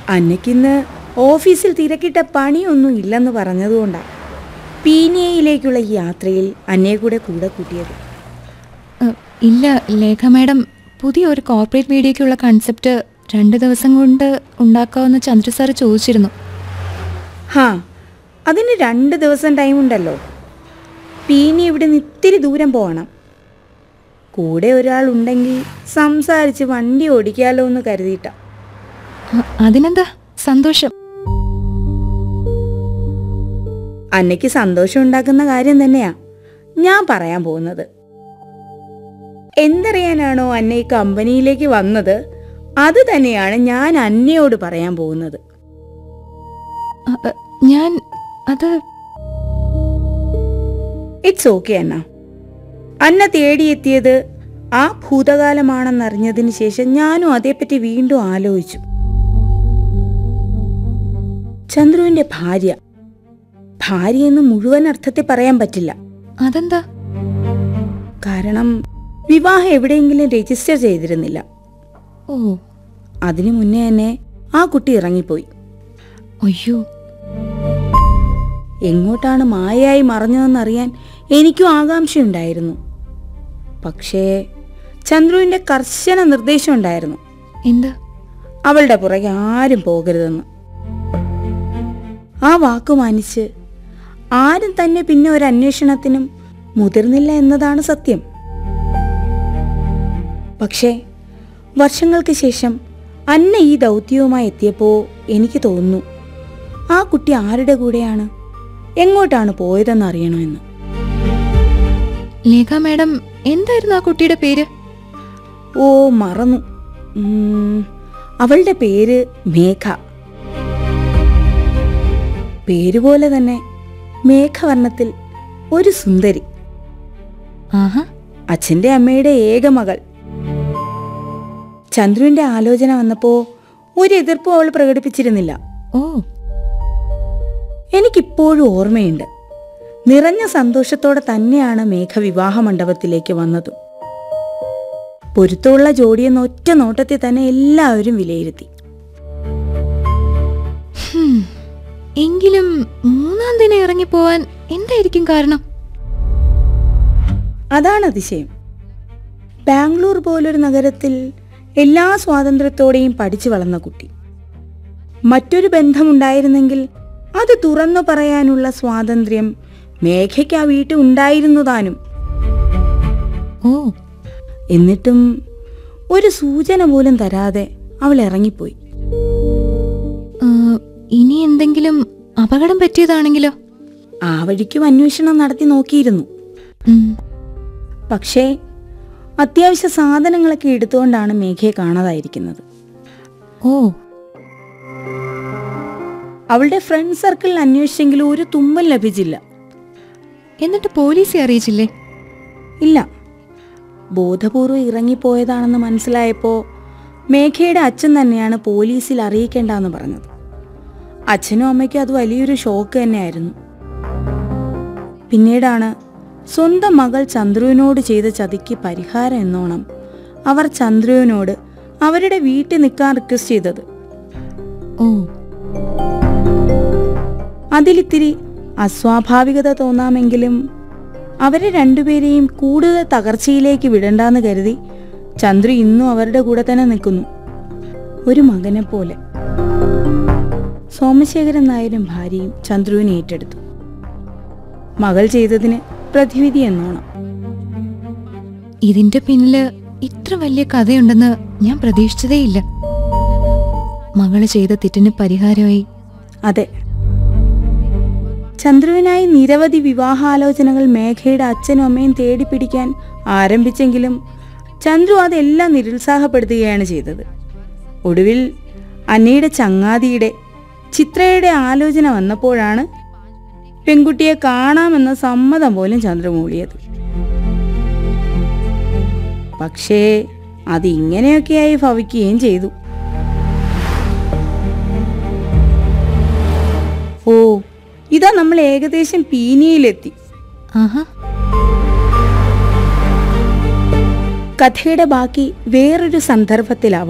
അന്നയ്ക്കിന്ന് ഓഫീസിൽ തിരക്കിട്ട പണിയൊന്നും ഇല്ലെന്ന് പറഞ്ഞതുകൊണ്ടാണ് പീനിയയിലേക്കുള്ള ഈ യാത്രയിൽ അന്നയെ കൂടെ കൂടെ കൂട്ടിയത് അ, ഇല്ല ലേഖ മാഡം പുതിയ ഒരു കോർപ്പറേറ്റ് മീഡിയയ്ക്കുള്ള കൺസെപ്റ്റ് രണ്ട് ദിവസം കൊണ്ട് ഉണ്ടാക്കാമെന്ന് ചന്ദ്ര സാറ് ചോദിച്ചിരുന്നു ഹാ അതിന് രണ്ട് ദിവസം ടൈം ഉണ്ടല്ലോ പീനി ഇവിടെ നിന്ന് ഇത്തിരി ദൂരം പോകണം കൂടെ ഒരാൾ ഉണ്ടെങ്കിൽ സംസാരിച്ച് വണ്ടി ഓടിക്കാലോ എന്ന് കരുതിയിട്ടാ അ, അതിനെന്താ സന്തോഷം അന്നയ്ക്ക് സന്തോഷം ഉണ്ടാക്കുന്ന കാര്യം തന്നെയാ ഞാൻ പറയാൻ പോകുന്നത് എന്തറിയാനാണോ അന്ന ഈ കമ്പനിയിലേക്ക് വന്നത് അത് തന്നെയാണ് ഞാൻ അന്നയോട് പറയാൻ പോകുന്നത് അ, അ, ഞാൻ അത് ഇറ്റ്സ് ഓക്കെ അന്ന അന്ന തേടിയെത്തിയത് ആ ഭൂതകാലമാണെന്നറിഞ്ഞതിന് ശേഷം ഞാനും അതേപ്പറ്റി വീണ്ടും ആലോചിച്ചു ചന്ദ്രുവിന്റെ ഭാര്യ ഭാര്യ എന്ന് മുഴുവൻ അർത്ഥത്തിൽ പറയാൻ പറ്റില്ല അതെന്താ കാരണം വിവാഹം എവിടെയെങ്കിലും രജിസ്റ്റർ ചെയ്തിരുന്നില്ല ഓ അതിനു മുന്നേ തന്നെ ആ കുട്ടി ഇറങ്ങിപ്പോയി അയ്യോ എങ്ങോട്ടാണ് മായയായി മറഞ്ഞതെന്നറിയാൻ എനിക്കും ആകാംക്ഷയുണ്ടായിരുന്നു പക്ഷേ ചന്ദ്രുവിന്റെ കർശന നിർദ്ദേശം ഉണ്ടായിരുന്നു എന്താ അവളുടെ പുറകെ ആരും പോകരുതെന്ന് ആ വാക്കു മാനിച്ച് ആരും തന്നെ പിന്നെ ഒരു അന്വേഷണത്തിനും മുതിർന്നില്ല എന്നതാണ് സത്യം പക്ഷേ വർഷങ്ങൾക്ക് ശേഷം അന്ന ഈ ദൗത്യവുമായി എത്തിയപ്പോൾ എനിക്ക് തോന്നുന്നു ആ കുട്ടി ആരുടെ കൂടെയാണ് എങ്ങോട്ടാണ് പോയതെന്ന് അറിയണമെന്ന് ലേഖ മാഡം എന്തായിരുന്നു ആ കുട്ടിയുടെ പേര് ഓ മറന്നു ഉം, അവളുടെ പേര് മേഘ പേരുപോലെ തന്നെ മേഘവർണ്ണത്തിൽ ഒരു സുന്ദരി ആഹാ അച്ഛന്റെ അമ്മയുടെ ഏക മകൾ ചന്ദ്രുവിന്റെ ആലോചന വന്നപ്പോ ഒരു എതിർപ്പും അവൾ പ്രകടിപ്പിച്ചിരുന്നില്ല ഓ എനിക്കിപ്പോഴും ഓർമ്മയുണ്ട് നിറഞ്ഞ സന്തോഷത്തോടെ തന്നെയാണ് മേഘ വിവാഹ മണ്ഡപത്തിലേക്ക് വന്നതും പൊരുത്തമുള്ള ജോഡിയെന്ന ഒറ്റ നോട്ടത്തിൽ തന്നെ എല്ലാവരും വിലയിരുത്തി ഹും. എങ്കിലും മൂന്നാം ദിനം ഇറങ്ങിപ്പോവാൻ എന്തായിരിക്കും കാരണം അതാണ് അതിശയം ബാംഗ്ലൂർ പോലൊരു നഗരത്തിൽ എല്ലാ സ്വാതന്ത്ര്യത്തോടെയും പഠിച്ചു വളർന്ന കുട്ടി മറ്റൊരു ബന്ധമുണ്ടായിരുന്നെങ്കിൽ അത് തുറന്നു പറയാനുള്ള സ്വാതന്ത്ര്യം മേഘയ്ക്ക് ആ വീട്ടിൽ ഉണ്ടായിരുന്നു താനും ഓ എന്നിട്ടും ഒരു സൂചന പോലും തരാതെ അവൾ ഇറങ്ങിപ്പോയി ആ, ഇനി എന്തെങ്കിലും അപകടം പറ്റിയതാണെങ്കിലോ ആ വഴിക്കും അന്വേഷണം നടത്തി നോക്കിയിരുന്നു ഉം. പക്ഷേ അത്യാവശ്യ സാധനങ്ങളൊക്കെ എടുത്തുകൊണ്ടാണ് മേഘയെ കാണാതായിരിക്കുന്നത് ഓ അവളുടെ ഫ്രണ്ട് സർക്കിളിൽ അന്വേഷിച്ചെങ്കിലും ഒരു തുമ്പൽ ലഭിച്ചില്ല എന്നിട്ട് പോലീസെ അറിയിച്ചില്ലേ ഇല്ല ബോധപൂർവ്വം ഇറങ്ങിപ്പോയതാണെന്ന് മനസ്സിലായപ്പോൾ മേഘയുടെ അച്ഛൻ തന്നെയാണ് പോലീസിൽ അറിയിക്കേണ്ടെന്ന് പറഞ്ഞത് അച്ഛനും അമ്മയ്ക്കും അത് വലിയൊരു ഷോക്ക് തന്നെയായിരുന്നു പിന്നീടാണ് സ്വന്തം മകൾ ചന്ദ്രുവിനോട് ചെയ്ത ചതിക്ക് പരിഹാരം എന്നോണം അവർ ചന്ദ്രുവിനോട് അവരുടെ വീട്ടിൽ നിൽക്കാൻ റിക്വസ്റ്റ് ചെയ്തത് ഓ അതിലിത്തിരി അസ്വാഭാവികത തോന്നാമെങ്കിലും അവരെ രണ്ടുപേരെയും കൂടുതൽ തകർച്ചയിലേക്ക് വിടണ്ടെന്ന് കരുതി ചന്ദ്രു ഇന്നും അവരുടെ കൂടെ തന്നെ നിൽക്കുന്നു ഒരു മകനെ പോലെ സോമശേഖരൻ നായരും ഭാര്യയും ചന്ദ്രുവിനെ ഏറ്റെടുത്തു മകൾ ചെയ്തതിന് പ്രതിവിധി എന്നോണം ഇതിന്റെ പിന്നില് ഇത്ര വലിയ കഥയുണ്ടെന്ന് ഞാൻ പ്രതീക്ഷിച്ചതേയില്ല മകള് ചെയ്ത തെറ്റിന് പരിഹാരമായി അതെ ചന്ദ്രുവിനായി നിരവധി വിവാഹാലോചനകൾ മേഘയുടെ അച്ഛനും അമ്മയും തേടി പിടിക്കാൻ ആരംഭിച്ചെങ്കിലും ചന്ദ്രു അതെല്ലാം നിരുത്സാഹപ്പെടുത്തുകയാണ് ചെയ്തത് ഒടുവിൽ അന്നയുടെ ചങ്ങാതിയുടെ ചിത്രയുടെ ആലോചന വന്നപ്പോഴാണ് പെൺകുട്ടിയെ കാണാമെന്ന സമ്മതം പോലും ചന്ദ്രു മൂളിയത് പക്ഷേ അതിങ്ങനെയൊക്കെയായി ഭവിക്കുകയും ചെയ്തു ഓ ഇതാ നമ്മൾ ഏകദേശം പീനിയിലെത്തി ആഹാ കഥയുടെ ബാക്കി വേറൊരു സന്ദർഭത്തിലാവും